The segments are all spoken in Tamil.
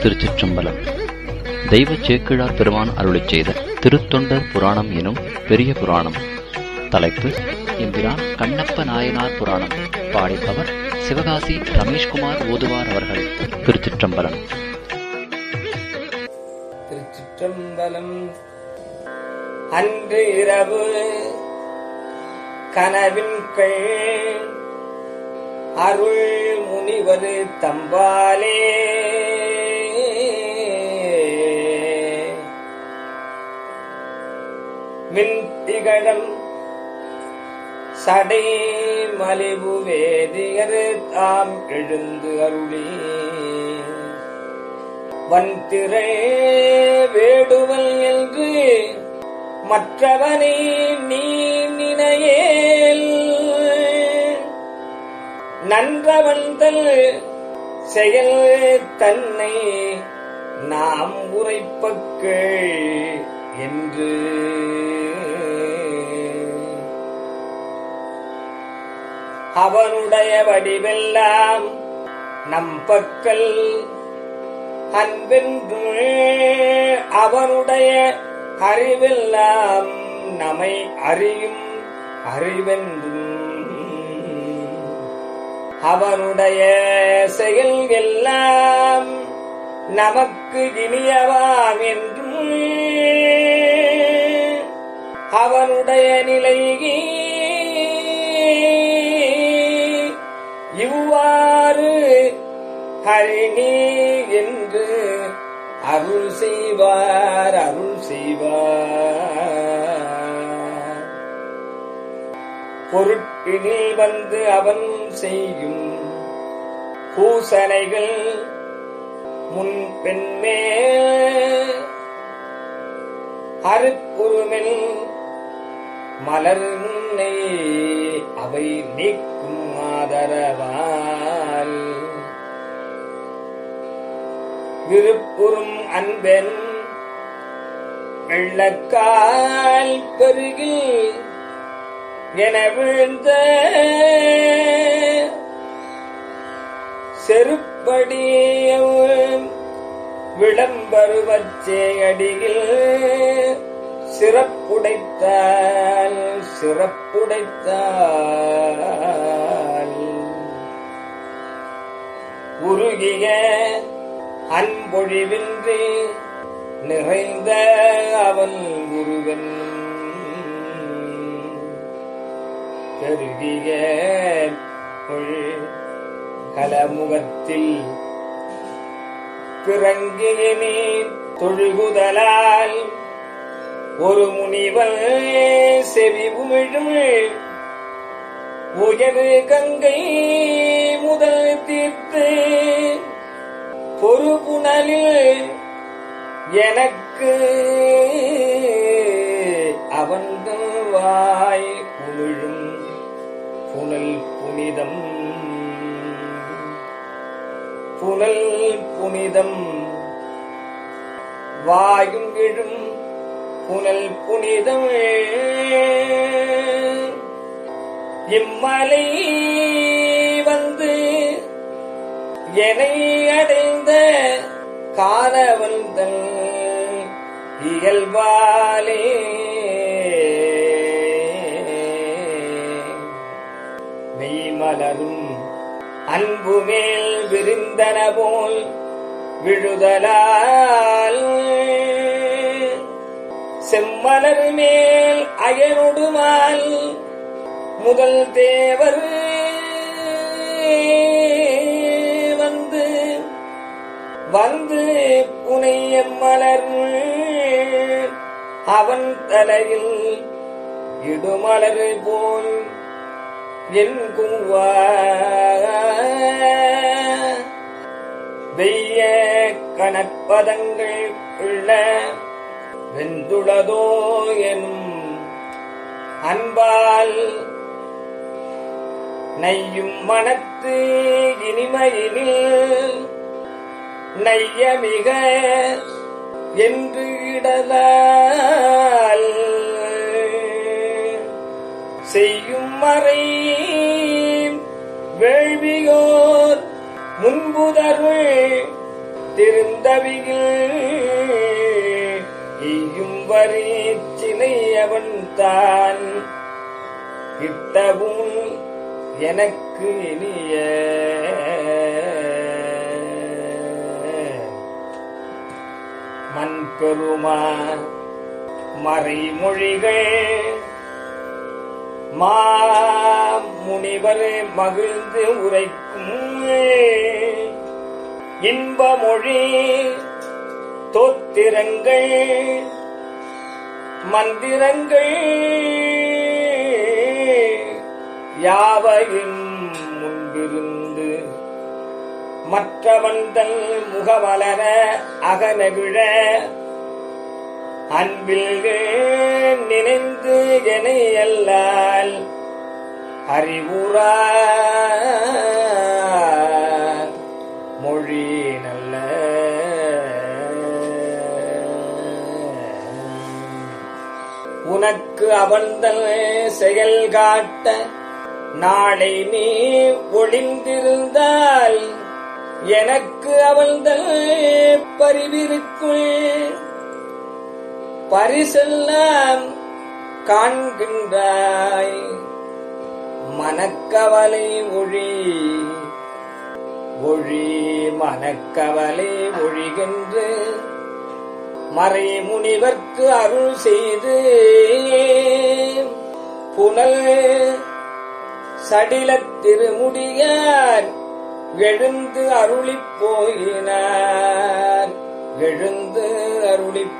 திருச்சிற்றம்பலம் தெய்வ சேக்கிழார் பெருமான் அருளிச் செய்த திருத்தொண்டர் புராணம் எனும் பெரிய புராணம் தலைப்பு எம்பிரான் கண்ணப்ப நாயனார் புராணம் பாடிப்பவர் சிவகாசி ரமேஷ்குமார் ஓதுவார் அவர்கள் திருச்சிற்றம்பலம் திருச்சிற்றம்பலம் அன்று இரவு கனவின் கள் அருள் முனிவர் தம்பாலே மின் திகழம் சடை மலிவு வேதியர் தாம் எழுந்து அருளி வன்திரை வேடுவல் என்று மற்றவனை நீ நினையேல் நன்றவந்தல் செயல் தன்னை நாம் உரைப்பக்கள் என்று அவனுடைய வடிவெல்லாம் நம்பக்கல் அன்பென்று அவனுடைய அறிவெல்லாம் நம்மை அறியும் அறிவென்றும் அவனுடைய செயல் எல்லாம் நமக்கு இனியவாம் என்றும் அவனுடைய நிலை இவ்வாறு ஹரிணி என்று அருள் செய்வார் அருள் செய்வார் பொருட்டினில் வந்து அவன் செய்யும் பூசனைகள் முன் பெண்மே அருக்குருமெல் மலர்னை அவை நீக்கும் ஆதரவால் விருப்புறும் அன்பென் வெள்ளக்கால் பெருகில் என விழுந்த செருப்படிய விளம்பருவச்சே அடியில் சிறப்புடைத்தால் சிறப்புடைத்தால் உருகிய அன்பொழிவின்றி நிறைந்த அவன் உருவன் பெருகிய கொள் கலமுகத்தில் பிறங்கிய நீ தொழுகுதலால் ஒரு முனிவன் செவி உமிழும் உயரு கங்கை முதல் தீர்த்து பொறுப்புணலில் எனக்கு அவன்கள் வாய் உமிழும் புனல் புனிதம் புனல் புனிதம் வாயும் விழும் புனல் புனிதம் இம்மலை வந்து என்னை அடைந்த காலவந்தன் இயல்பாலே மெய்மலரும் அன்பு மேல் விரிந்தன போல் விழுதலால் செம்மலர் மேல் அயனொடுமால் முதல் தேவர் வந்து வந்து புனைய மலர் அவன் தலையில் இடுமலர் போல் என் குவா வெய்ய கணப்பதங்கள் உள்ள வெந்துளதோ எனும் அன்பால் நையும் மனத்து இனிமையினில் நைய மிக என்று இடலால் செய்யும் மறை வேள்வியோர் முன்புதருள் திருந்தவியில் ஈயும் வரி சிலையவன் தான் கிட்டவும் எனக்கு இனிய மண் பெருமா மறைமொழிகள் மா முனிவர் மகிழ்ந்து உரைக்கும் இன்பமொழி தோத்திரங்கள் மந்திரங்கள் யாவையும் முன்பிருந்து மற்றவந்தல் முகமலர அகநகிழ அன்பில் நினைந்து எனை அல்லால் அறிவுறா மொழி நல்ல உனக்கு அவன்தல் செயல் காட்ட நாளை நீ ஒளிந்திருந்தால் எனக்கு அவள்தல் பரிவிருக்குள் பரிசெல்லாம் காண்கின்றாய் மனக்கவலை ஒழி ஒழி மனக்கவலை ஒழிகின்று மறை முனிவர்க்கு அருள் செய்து புனல் சடிலத் திருமுடியார் எழுந்து அருளிப் போயினார் எழுந்து அருளிப்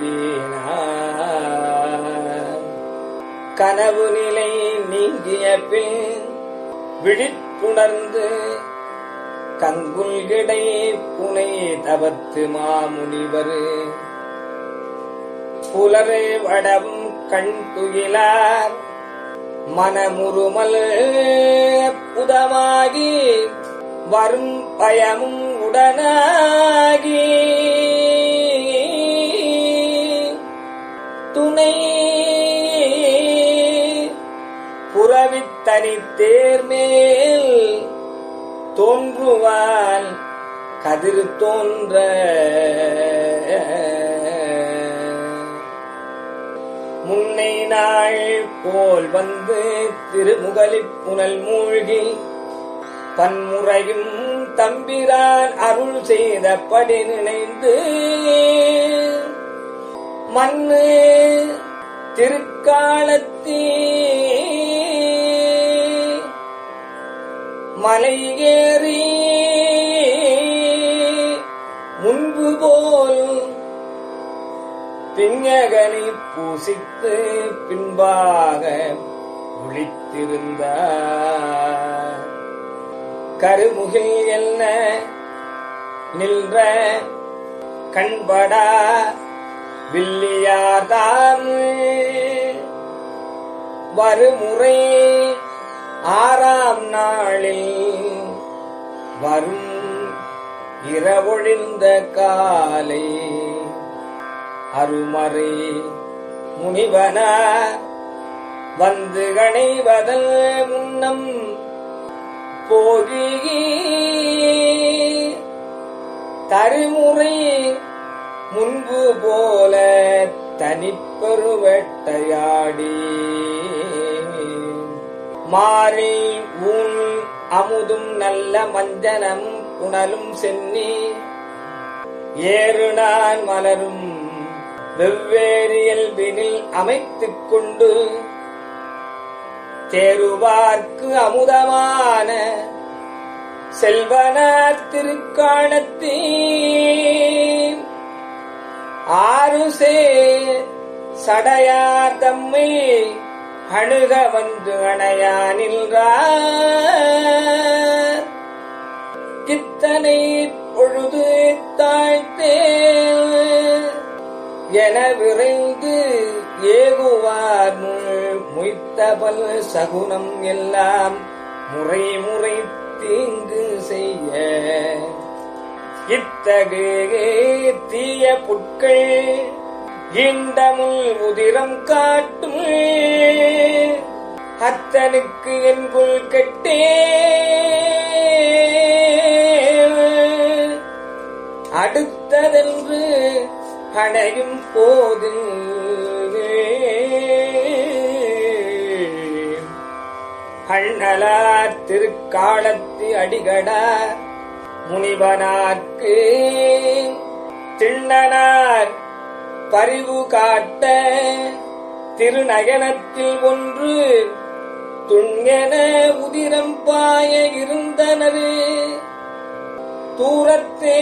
போயினார் கனவு நிலை நீங்கிய பின் விழிப்புணர்ந்து கங்குல்கிடை புனை தவத்து மாமுனிவர் புலரே வடவும் கண் துயிலார் மனமுருமல் புதமாகி வரும் பயமும் உடனாகி துணை புறவித்தனி தேர்மேல் தோன்றுவான் கதிர் தோன்ற முன்னை நாள் போல் வந்து திருமுகலிப் புனல் மூழ்கி பன்முறையும் தம்பிரான் அருள் செய்தபடி நினைந்து மண்ணு திருக்காலத்தீ மலை ஏறி முன்பு போல் பிஞகனை பூசித்து பின்பாக ஒளித்திருந்தார் கருமுகில் என்ன நின்ற கண்படா வில்லியாதாம் வருமுறை ஆறாம் நாளில் வரும் இரவொழிந்த காலை அருமறை முனிவனா வந்து கணைவதல் முன்னம் போகி தருமுறை முன்பு போல தனிப்பெருவெட்டையாடி மாறி ஊன் அமுதும் நல்ல மஞ்சனம் புனலும் சென்னி ஏறு நான் மலரும் வெவ்வேறு இயல்பினில் அமைத்துக் கொண்டு தேருவார்க்கு அமுதமான செல்வனார் திருக்காணத்தே ஆறு சே சடையார் தம்மை அணுக வந்து அணையா நின்றார் கித்தனை பொழுது தாழ்த்தே என விரைந்து ஏகுவார் முய்த்தபல் சகுனம் எல்லாம் முறை முறை தீங்கு செய்ய இத்தகு தீய புட்கள் இண்டமுள் உதிரம் காட்டும் அத்தனுக்கு என்புள் கெட்டே இன்னதென்று அணையும் போது அண்ணலார் திருக்காலத்து அடிகடார் முனிவனார்க்கு திண்ணனார் பரிவு காட்ட திருநயனத்தில் ஒன்று துண்ணென உதிரம் பாய இருந்தனரு தூரத்தே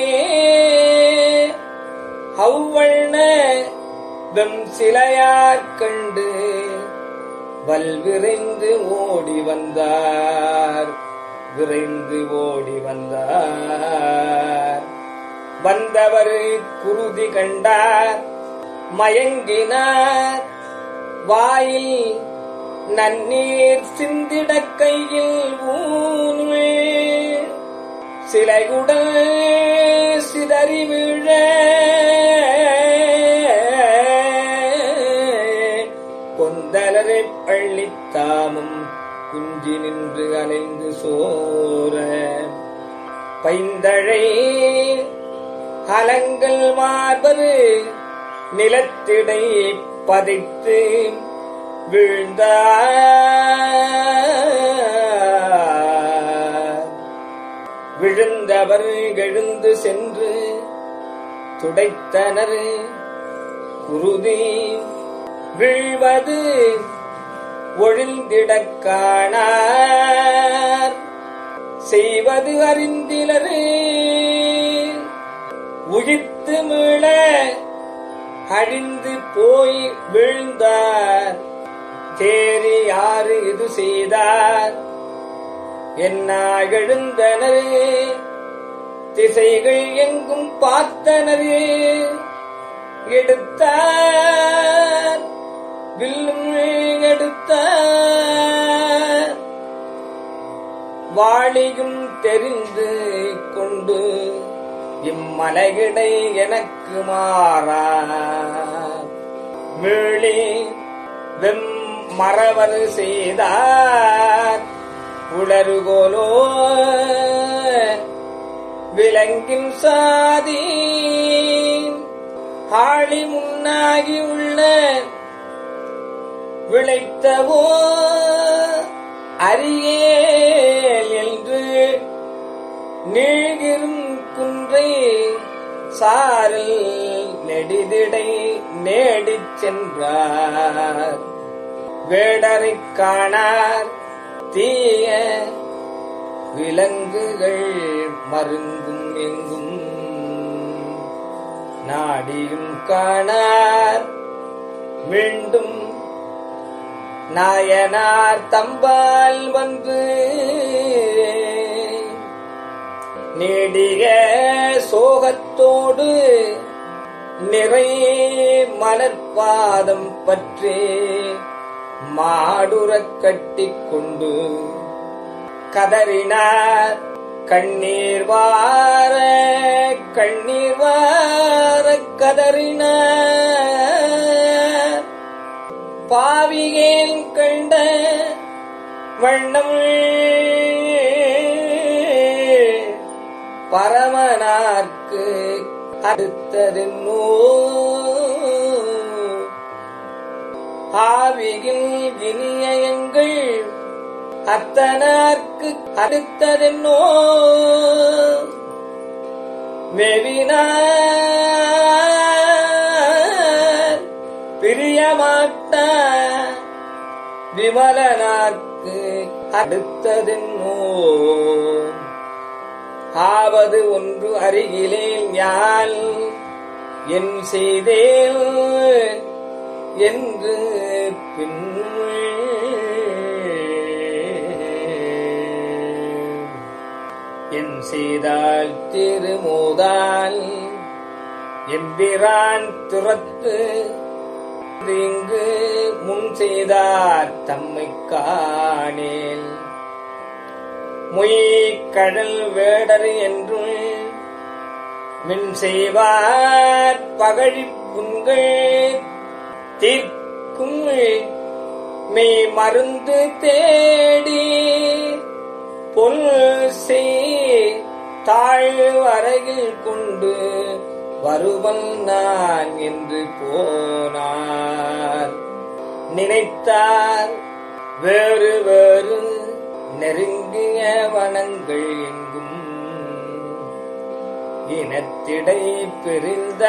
அவ்வண்ண வெம் சிலையார் கண்டு வல்விரைந்து ஓடி வந்தார் விரைந்து ஓடி வந்தார் வந்தவர் குருதி கண்டார் மயங்கினார் வாயில் நன்னீர் சிந்திட கையில் ஊனுவே சிலைகுடல் சிதறி விழ கொந்தலரை பள்ளித்தாமும் குஞ்சி நின்று அலைந்து சோர பைந்தழை அலங்கள் மார்பரு நிலத்திடை பதித்து வீழ்ந்தார் விழுந்தவர் எழுந்து சென்று துடைத்தனர் குருதி வீழ்வது ஒழிந்திடக் காணார் செய்வது அறிந்திலரு உயிர்த்து மீள அழிந்து போய் வீழ்ந்தார் தேறி யாரு இது செய்தார் என்ன எழுந்தனர் திசைகள் எங்கும் பார்த்தனர் எடுத்தார் வில்லும் எடுத்தார் வாளியும் தெரிந்து கொண்டு இம்மலையிடை எனக்கு மாறா மீளி வெம் மறவர் செய்தார் உளறுகோலோ விலங்கின் சாதி ஆளி முன்னாகி உள்ள விளைத்தவோ அரியேல் என்று நீழ்கிரும் குன்றை சாரல் நெடிதிடை நேடிச் சென்றார் வேடரைக் காணார் தீய விலங்குகள் மருங்கும் எங்கும் நாடியும் காணார் மீண்டும் நாயனார் தம்பால் வந்து நீடிய சோகத்தோடு நிறை மலர்பாதம் பற்றி மாடுறக் கட்டிக் கொண்டு கதறினார் கண்ணீர் வார கண்ணீர் வார கதறினார் பாவியேன் கண்ட வண்ணம் பரமனார்க்கு அடுத்ததென்னோ ஆவியில் இனியங்கள் அத்தனார்க்கு அடுத்ததென்னோ மெவினார் பிரியமாட்டா விமலனார்க்கு அடுத்ததென்னோ ஆவது ஒன்று அருகிலேன் யான் என் செய்தேன் என்று பின் என் செய்தால் திருமோதால் எம்பிரான் துரத்து இங்கு முன் செய்தார் தம்மை காணேன் மொய்கடல் வேடர் என்றும் மின் செய்வார் பகழி புண்கள் தீர்க்கும் மெய் மருந்து தேடி பொல் செய் தாழ்வரையில் கொண்டு வருவன் நான் என்று போனார் நினைத்தார் வேறு வேறு நெருங்கிய வனங்கள் எங்கும் இனத்திடை பிரிந்த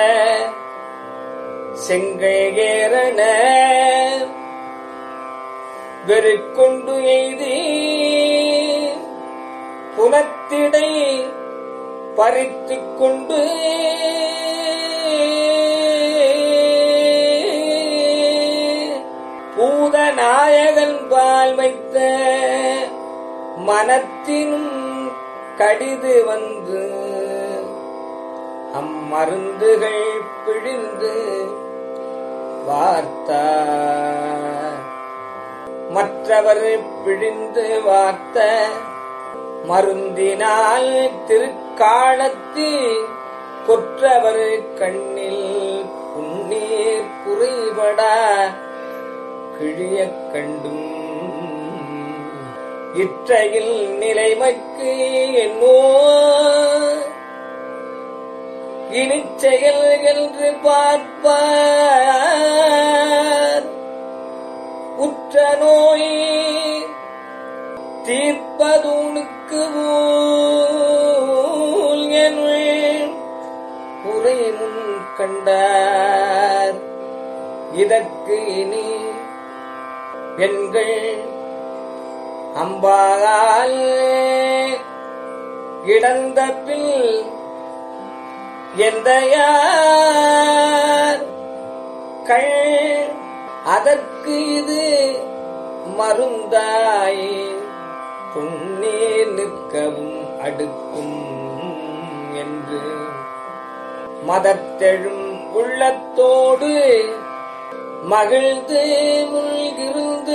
செங்கல் ஏறன வெறுக்கொண்டு எய்தி புனத்திடை பறித்துக் கொண்டு பூதநாயகன் பால் வைத்த மனத்தினும் கடிது வந்து அம்மருந்துகள் பிழிந்து வார்த்தார் மற்றவர் பிழிந்து வார்த்த மருந்தினால் திருக்காலத்து கொற்றவர் கண்ணில் புன்னீர் குறைபடா கிழியக் கண்டும் இற்றையில் நிலைமைக்கு என்னோ இனிச் செயல் என்று பார்ப்பார் உற்ற நோய் தீர்ப்பதுனுக்கு ஊல் எனுள் உரை முன் கண்டார் இதற்கு இனி பெண்கள் அம்பால் இடந்த பில் எந்த யார் கள் அதற்கு இது மருந்தாய் புண்ணீர் நிற்கவும் அடுக்கும் என்று மதத்தெழும் உள்ளத்தோடு மகிழ்ந்து முழ்கிருந்து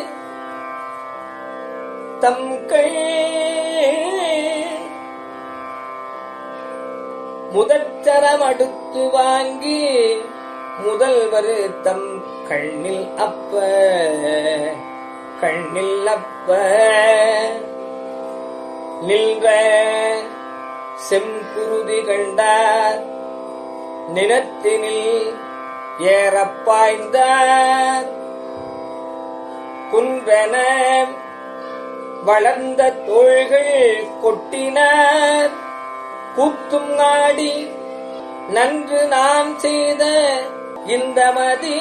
தம்கள் முதற்சரம் அடுத்து வாங்கி முதல்வர் தம் கண்ணில் அப்ப கண்ணில் அப்ப நின்ற செம்புருதி கண்டார் நிலத்தினில் ஏறப்பாய்ந்தார் குன்றன வளர்ந்த தோள்கள் கொட்டினார் கூத்தும் ஆடி நன்று நான் செய்த இந்த மதி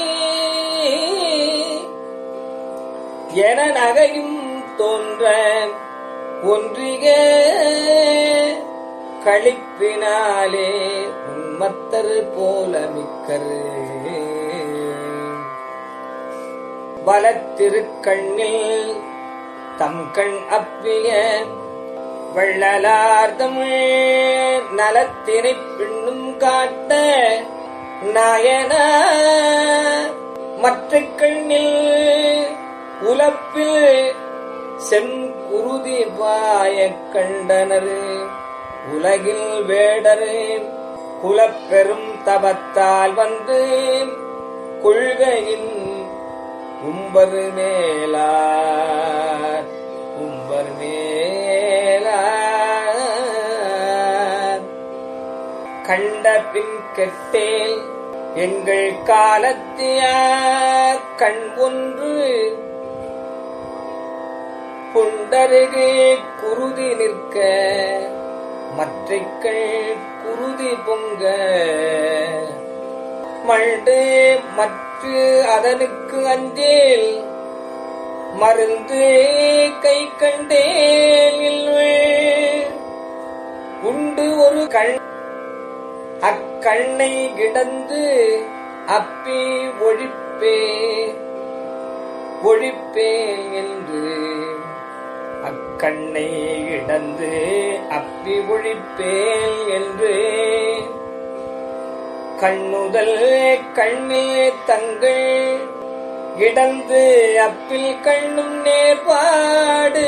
என நகையும் தோன்ற ஒன்றிய களிப்பினாலே உன்மத்தர் போல மிக்கரு வலத்திருக்கண்ணில் தம் கண் அப்பிய வெள்ளலார்தம் நலத்தினைப் பின்னும் காட்ட நாயன மற்ற கண்ணில் உலப்பில் செங்குருதி பாயக் கண்டனர் உலகில் வேடர் குலப்பெரும் தவத்தால் வந்து கொள்கையின் உம்பர் மேலார் உம்பர் மேலார் கண்ட பின் கெட்டேன் எங்கள் காலத்தியார் கண் ஒன்று புண்டருகு குருதி நிற்க மற்றைக்கள் குருதி பொங்க மண்டு மற்ற அதனுக்கு அஞ்சேல் மருந்து கை கண்டேன் உண்டு ஒரு கண் அக்கண்ணை கிடந்து அப்பி ஒழிப்பே ஒழிப்பேன் என்று அக்கண்ணை இடந்து அப்பி ஒழிப்பேன் என்று கண்ணுதல் கண்ணில் தங்கள் இடந்து அப்பில் கண்ணும் நேர்பாடு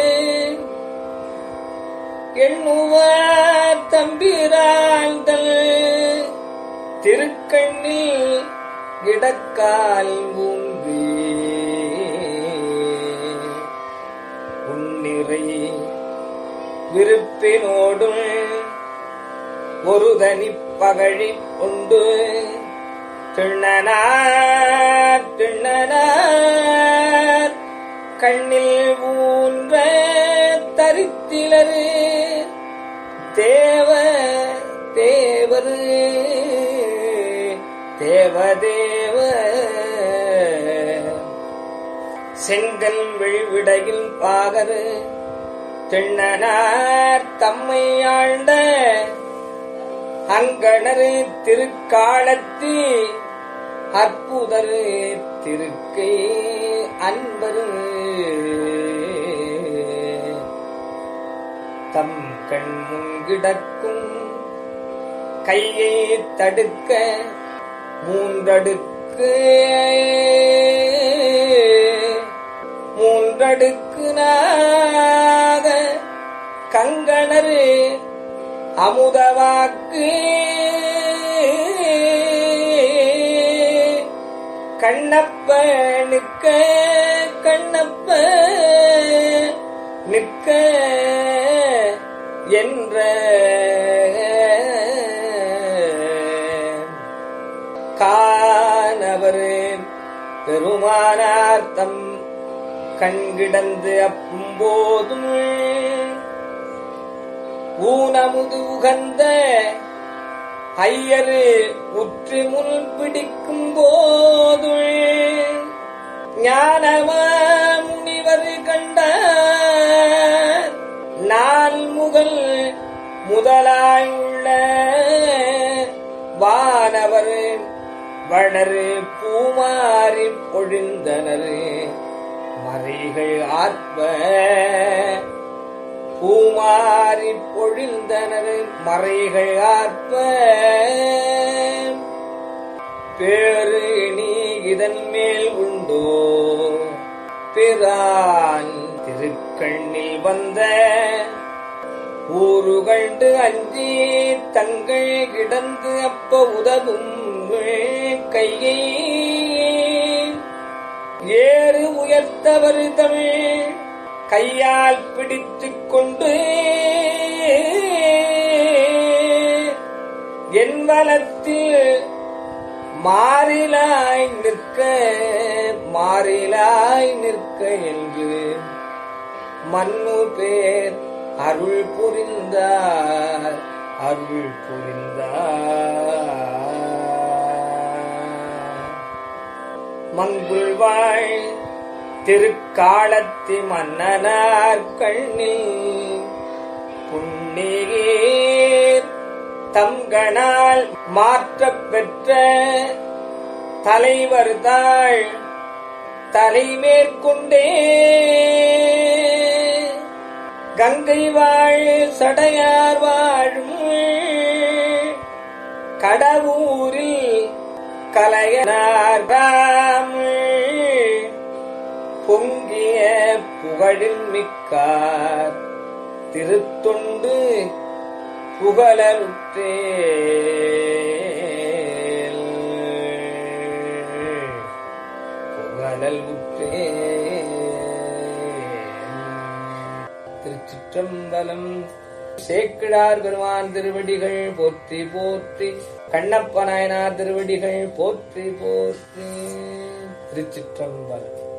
எண்ணுவார் தம்பிராழ்தல் திருக்கண்ணில் இடக்கால் ஊன்றி உன்னிறை விருப்பினோடும் ஒரு தனிப்ப பகழி உண்டு திண்ணனார் திண்ணனார் கண்ணில் ஊன்ற தரித்திலரு தேவ தேவரு தேவதேவ செங்கல் விழ்விடையில் பாகரு திண்ணனார் தம்மை ஆழ்ந்த அங்கணரு திருக்காலத்தி அற்புதரு திருக்கை அன்பரு தம் கண் முன்கிடக்கும் கையை தடுக்க மூன்றடுக்கு மூன்றடுக்கு நாக கங்கணரு அமுதவாக்கு கண்ணப்ப நிற்க கண்ணப்ப நிற்க என்ற காணவர் பெருமானார்த்தம் கண்கிடந்து அப்பும்போதும் ஊனமுது உகந்த ஐயரு உற்று முன் பிடிக்கும் போது ஞானமா முனிவர் கண்டார் நான் முதல் முதலாயுள்ள வானவர் வளரு பூமாரி பொழிந்தனர் மறைகள் ஆற்ப பூமாரி பொழிந்தனர் மறைகள் ஆற்ப பேரு நீ இதன் மேல் உண்டோ பிரான் திருக்கண்ணில் வந்த ஊருகண்டு அஞ்சி தங்கள் கிடந்து அப்ப உதவும் கையை ஏறு உயர்த்தவர் தமிழ் கையால் பிடித்துக் கொண்டு என் வலத்தில் மாறிலாய் நிற்க மாறிலாய் நிற்க என்று மண்ணு பேர் அருள் புரிந்தார் அருள் புரிந்தார் மங்குள் வாழ் திருக்காலத்தி மன்னனார் கண்ணில் புண்ணியர் தங்களால் மாற்றப் பெற்ற தலைவர் தாள் தலைமேற்கொண்டே கங்கை வாழ் சடையார் வாழும் கடவுரில் கலையனார்தாம் பொங்கிய புகழில் மிக்கார் திருத்தொண்டு புகழலுற்றே புகழல் உற்றே திருச்சிற்றம்பலம் சேக்கிழார் பெருமான் திருவடிகள் போற்றி போற்றி கண்ணப்ப நாயனார் திருவடிகள் போற்றி போற்றி திருச்சிற்றம்பலம்